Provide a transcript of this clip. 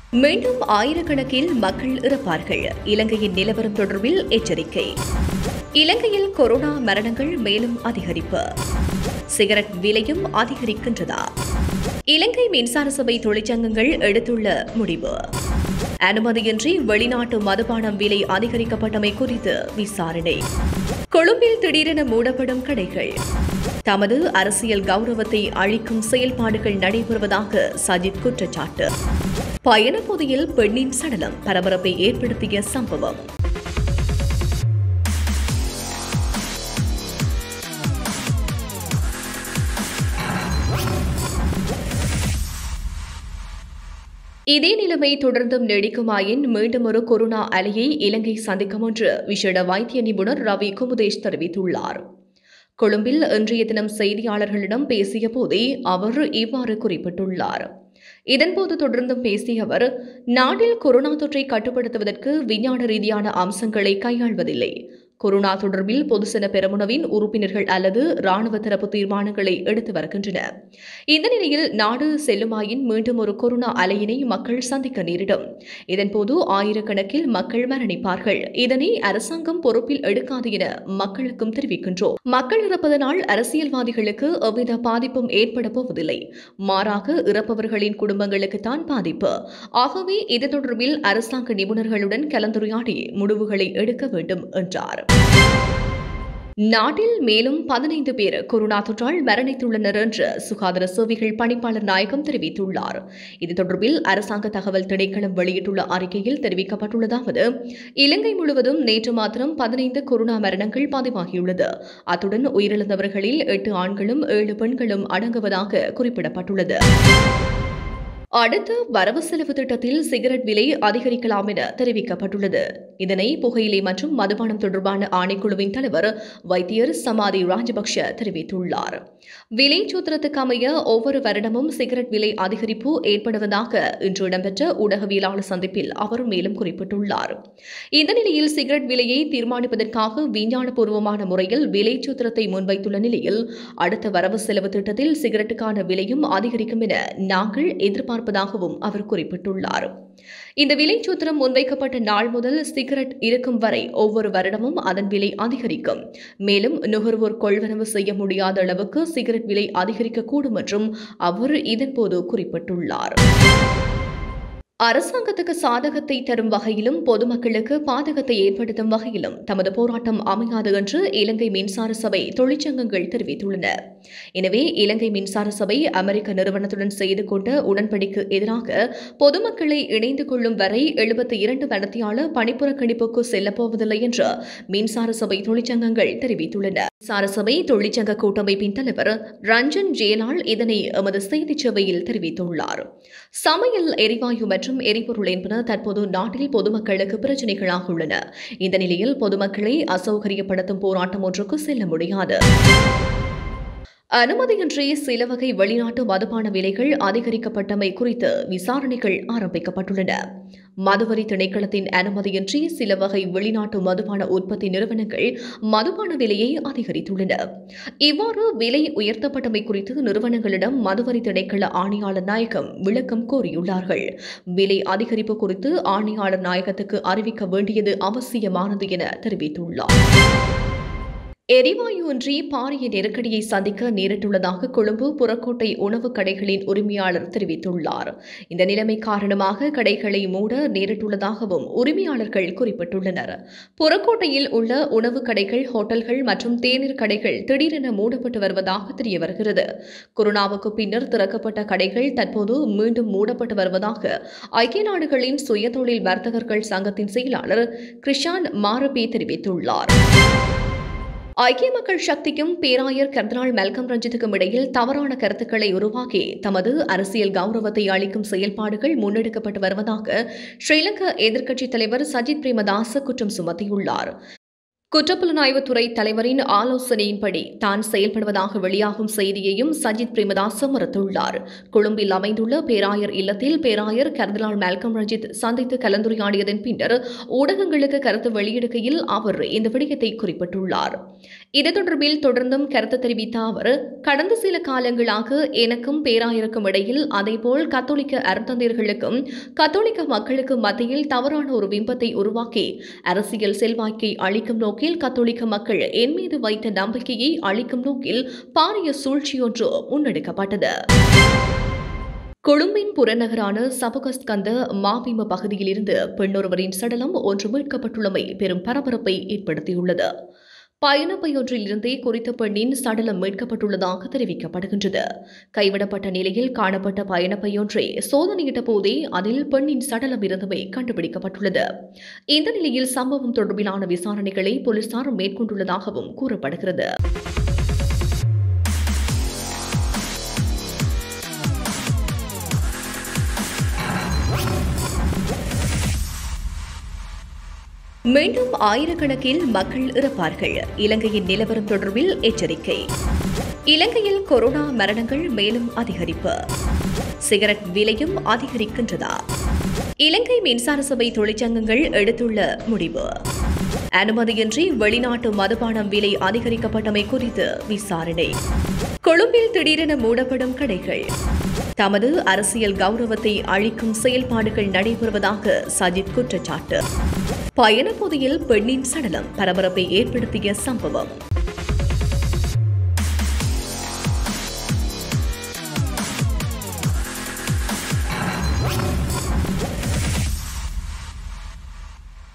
மீண்டும் ஆயிரக்கணக்கில் மக்கள் இறப்பார்கள் இலங்கையின் நிலவரம் தொடர்பில் எச்சரிக்கை இலங்கையில் கொரோனா மரணங்கள் மேலும் அதிகரிப்பு சிகரெட் விலையும் அதிகரிக்கின்றதா இலங்கை மின்சார சபை தொழிற்சங்கங்கள் எடுத்துள்ள முடிவு அனுமதியின்றி வெளிநாட்டு மதுபானம் விலை அதிகரிக்கப்பட்டமை குறித்து விசாரணை கொழும்பில் திடீரென மூடப்படும் கடைகள் தமது அரசியல் கௌரவத்தை அழிக்கும் செயல்பாடுகள் நடைபெறுவதாக சஜித் குற்றச்சாட்டு பயணப்பகுதியில் பெண்ணின் சடலம் பரபரப்பை ஏற்படுத்திய சம்பவம் இதே நிலைமை தொடர்ந்தும் நீடிக்குமாயின் மீண்டும் ஒரு கொரோனா அலையை இலங்கை சந்திக்கும் என்று விசேட வைத்திய நிபுணர் ரவி குமுதேஷ் தெரிவித்துள்ளார் கொழும்பில் இன்றைய தினம் செய்தியாளர்களிடம் பேசிய போதே அவர் இவ்வாறு குறிப்பிட்டுள்ளார் இதன்போது தொடர்ந்தும் பேசிய அவர் நாட்டில் கொரோனா தொற்றை கட்டுப்படுத்துவதற்கு விஞ்ஞான ரீதியான அம்சங்களை கையாள்வதில்லை கொரோனா தொடர்பில் பொதுசன பெரமுனவின் உறுப்பினர்கள் அல்லது ராணுவ தரப்பு தீர்மானங்களை எடுத்து வருகின்றன இந்த நிலையில் நாடு செல்லுமாயின் மீண்டும் ஒரு கொரோனா அலையினை மக்கள் சந்திக்க நேரிடும் இதன்போது ஆயிரக்கணக்கில் மக்கள் மரணிப்பார்கள் இதனை அரசாங்கம் பொறுப்பில் எடுக்காது என மக்களுக்கும் தெரிவிக்கின்றோம் மக்கள் இறப்பதனால் அரசியல்வாதிகளுக்கு எவ்வித பாதிப்பும் ஏற்பட போவதில்லை மாறாக இறப்பவர்களின் குடும்பங்களுக்கு தான் பாதிப்பு ஆகவே இது தொடர்பில் அரசாங்க நிபுணர்களுடன் கலந்துரையாடி முடிவுகளை எடுக்க வேண்டும் என்றார் நாட்டில் மேலும் பதினைந்து பேர் கொரோனா தொற்றால் மரணித்துள்ளனர் என்று சுகாதார சேவைகள் பணிப்பாளர் நாயகம் தெரிவித்துள்ளார் இது தொடர்பில் அரசாங்க தகவல் திணைக்களம் வெளியிட்டுள்ள அறிக்கையில் தெரிவிக்கப்பட்டுள்ளதாவது இலங்கை முழுவதும் நேற்று மாத்திரம் பதினைந்து கொரோனா மரணங்கள் பதிவாகியுள்ளது அத்துடன் உயிரிழந்தவர்களில் எட்டு ஆண்களும் ஏழு பெண்களும் அடங்குவதாக குறிப்பிடப்பட்டுள்ளது அடுத்த வரவு செலவு திட்டத்தில் சிகரெட் விலை அதிகரிக்கலாம் என தெரிவிக்கப்பட்டுள்ளது இதனை புகையிலை மற்றும் மதுபானம் தொடர்பான ஆணைக்குழுவின் தலைவர் வைத்தியர் சமாதி ராஜபக்ஷ தெரிவித்துள்ளார் விலை சூத்திரத்துக்கு அமைய ஒவ்வொரு வருடமும் சிகரெட் விலை அதிகரிப்பு ஏற்படுவதாக இன்று இடம்பெற்ற ஊடகவியலாளர் சந்திப்பில் அவர் மேலும் குறிப்பிட்டுள்ளார் இந்த நிலையில் சிகரெட் விலையை தீர்மானிப்பதற்காக விஞ்ஞானபூர்வமான முறையில் விலை சூத்திரத்தை முன்வைத்துள்ள நிலையில் அடுத்த வரவு செலவு திட்டத்தில் சிகரெட்டுக்கான விலையும் அதிகரிக்கும் என நாங்கள் எதிர்பார்ப்பதாகவும் அவர் குறிப்பிட்டுள்ளார் இந்த விலை சூத்திரம் முன்வைக்கப்பட்ட நாள் முதல் சிகரெட் இருக்கும் வரை ஒவ்வொரு வருடமும் அதன் விலை அதிகரிக்கும் மேலும் நுகர்வோர் கொள்வனவு செய்ய முடியாத அளவுக்கு சிகரெட் விலை அதிகரிக்கக்கூடும் என்றும் அவர் இதன்போது குறிப்பிட்டுள்ளார் அரசாங்கத்துக்கு சாதகத்தை தரும் வகையிலும் பொதுமக்களுக்கு பாதகத்தை ஏற்படுத்தும் வகையிலும் தமது போராட்டம் அமையாது என்று இலங்கை மின்சார சபை தொழிற்சங்கங்கள் தெரிவித்துள்ளன எனவே இலங்கை மின்சார சபை அமெரிக்க நிறுவனத்துடன் செய்து கொண்ட உடன்படிக்கு எதிராக பொதுமக்களை இணைந்து கொள்ளும் வரை எழுபத்தி இரண்டு மனத்தியாளர் பணிப்புறக்கணிப்புக்கு செல்லப்போவதில்லை என்று மின்சார சபை தொழிற்சங்கங்கள் தெரிவித்துள்ளன மின்சார சபை தொழிற்சங்க கூட்டமைப்பின் தலைவர் ரஞ்சன் ஜேலால் இதனை எமது செய்திச் சேவையில் தெரிவித்துள்ளார் சமையல் எரிவாயு மற்றும் எரிபொருள் என்பன தற்போது நாட்டில் பொதுமக்களுக்கு பிரச்சினைகளாக உள்ளன இந்த நிலையில் பொதுமக்களை அசௌகரியப்படுத்தும் போராட்டம் ஒன்றுக்கு செல்ல முடியாது அனுமதியின்றி சில வகை வெளிநாட்டு மதுபான விலைகள் அதிகரிக்கப்பட்டமை குறித்து விசாரணைகள் ஆரம்பிக்கப்பட்டுள்ளன மதுவரி திணைக்களத்தின் அனுமதியின்றி சில வகை வெளிநாட்டு மதுபான உற்பத்தி நிறுவனங்கள் மதுபான விலையை அதிகரித்துள்ளன இவ்வாறு விலை உயர்த்தப்பட்டமை குறித்து நிறுவனங்களிடம் மதுவரி திணைக்கள ஆணையாளர் நாயகம் விளக்கம் கோரியுள்ளார்கள் விலை அதிகரிப்பு குறித்து ஆணையாளர் நாயகத்துக்கு அறிவிக்க வேண்டியது அவசியமானது என தெரிவித்துள்ளார் எரிவாயுவின்றி பாரிய நெருக்கடியை சந்திக்க நேரிட்டுள்ளதாக கொழும்பு புறக்கோட்டை உணவுக் கடைகளின் உரிமையாளர் தெரிவித்துள்ளார் இந்த நிலைமை காரணமாக கடைகளை மூட நேரிட்டுள்ளதாகவும் உரிமையாளர்கள் குறிப்பிட்டுள்ளனர் புறக்கோட்டையில் உள்ள உணவுக் கடைகள் ஹோட்டல்கள் மற்றும் தேநீர் கடைகள் திடீரென மூடப்பட்டு வருவதாக தெரிய வருகிறது கொரோனாவுக்கு பின்னர் திறக்கப்பட்ட கடைகள் தற்போது மீண்டும் மூடப்பட்டு வருவதாக ஐக்கிய நாடுகளின் சுயதொழில் வர்த்தகர்கள் சங்கத்தின் செயலாளர் கிருஷான் மாரபே தெரிவித்துள்ளார் ஐக்கிய மக்கள் சக்திக்கும் பேராயர் கர்தினால் மெல்கம் ரஞ்சித்துக்கும் இடையில் தவறான கருத்துக்களை உருவாக்கி தமது அரசியல் கௌரவத்தை அளிக்கும் செயல்பாடுகள் முன்னெடுக்கப்பட்டு வருவதாக ஸ்ரீலங்கா எதிர்க்கட்சித் தலைவர் சஜித் பிரேமதாச குற்றம் சுமத்தியுள்ளார் குற்றப்புலனாய்வுத்துறை தலைவரின் ஆலோசனையின்படி தான் செயல்படுவதாக வெளியாகும் செய்தியையும் சஜித் பிரேமதாச மறுத்துள்ளார் கொழும்பில் அமைந்துள்ள பேராயர் இல்லத்தில் பேராயர் கர்திலால் மேல்கம் ரஞ்சித் சந்தித்து கலந்துரையாடியதன் பின்னர் ஊடகங்களுக்கு கருத்து வெளியிடுகையில் அவர் இந்த விடயத்தை குறிப்பிட்டுள்ளார் இது தொடர்பில் தொடர்ந்தும் கருத்து தெரிவித்த அவர் கடந்த சில காலங்களாக எனக்கும் பேராயருக்கும் இடையில் அதேபோல் கத்தோலிக்க அருந்தந்தையர்களுக்கும் கத்தோலிக்க மக்களுக்கு மத்தியில் தவறான ஒரு பிம்பத்தை உருவாக்கி அரசியல் செல்வாக்கை அளிக்கும் நோக்கில் கத்தோலிக்க மக்கள் என் மீது வைத்த நம்பிக்கையை அளிக்கும் நோக்கில் பாரிய சூழ்ச்சியொன்று முன்னெடுக்கப்பட்டது கொழும்பின் புறநகரான சபகஸ்கந்த மாபிம பகுதியிலிருந்து பெண்ணொருவரின் சடலம் ஒன்று மீட்கப்பட்டுள்ளமை பெரும் பரபரப்பை ஏற்படுத்தியுள்ளது பயணப்பையொன்றில் இருந்தே குறித்த பெண்ணின் சடலம் மீட்கப்பட்டுள்ளதாக தெரிவிக்கப்படுகின்றது கைவிடப்பட்ட நிலையில் காணப்பட்ட பயணப்பையொன்றை சோதனையிட்ட போதே அதில் பெண்ணின் சடலம் இருந்தமை கண்டுபிடிக்கப்பட்டுள்ளது இந்த நிலையில் சம்பவம் தொடர்பிலான விசாரணைகளை போலீசார் மேற்கொண்டுள்ளதாகவும் கூறப்படுகிறது மீண்டும் ஆயிரக்கணக்கில் மக்கள் இறப்பார்கள் இலங்கையின் நிலவரம் தொடர்பில் எச்சரிக்கை இலங்கையில் கொரோனா மரணங்கள் மேலும் அதிகரிப்பு சிகரெட் விலையும் அதிகரிக்கின்றதா இலங்கை மின்சார சபை தொழிற்சங்கங்கள் எடுத்துள்ள முடிவு அனுமதியின்றி வெளிநாட்டு மதுபானம் விலை அதிகரிக்கப்பட்டமை குறித்து விசாரணை கொழும்பில் திடீரென மூடப்படும் கடைகள் தமது அரசியல் கௌரவத்தை அழிக்கும் செயல்பாடுகள் நடைபெறுவதாக சஜித் குற்றச்சாட்டு பயணப்பகுதியில் பெண்ணின் சடலம் பரபரப்பை ஏற்படுத்திய சம்பவம்